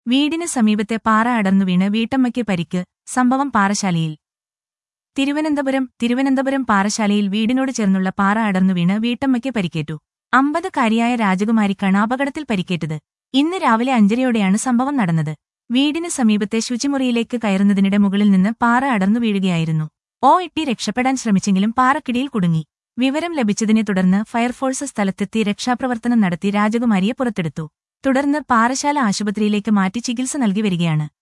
വീടിന് സമീപത്തെ പാറ അടർന്നു വീണ് വീട്ടമ്മയ്ക്ക് പരിക്ക് സംഭവം പാറശാലയിൽ തിരുവനന്തപുരം തിരുവനന്തപുരം പാറശാലയിൽ വീടിനോട് ചേർന്നുള്ള പാറ അടർന്നു വീണ് വീട്ടമ്മയ്ക്ക് പരിക്കേറ്റു അമ്പതുകാരിയായ രാജകുമാരിക്കാണ് അപകടത്തിൽ പരിക്കേറ്റത് ഇന്ന് രാവിലെ അഞ്ചരയോടെയാണ് സംഭവം നടന്നത് വീടിന് സമീപത്തെ ശുചിമുറിയിലേക്ക് കയറുന്നതിനിടെ മുകളിൽ നിന്ന് പാറ അടർന്നു വീഴുകയായിരുന്നു ഓ ഇട്ടി രക്ഷപ്പെടാൻ ശ്രമിച്ചെങ്കിലും പാറക്കിടിയിൽ കുടുങ്ങി വിവരം ലഭിച്ചതിനെ തുടർന്ന് ഫയർഫോഴ്സ് സ്ഥലത്തെത്തി രക്ഷാപ്രവർത്തനം നടത്തി രാജകുമാരിയെ പുറത്തെടുത്തു തുടർന്ന് പാറശാല ആശുപത്രിയിലേക്ക് മാറ്റി ചികിത്സ നൽകി വരികയാണ്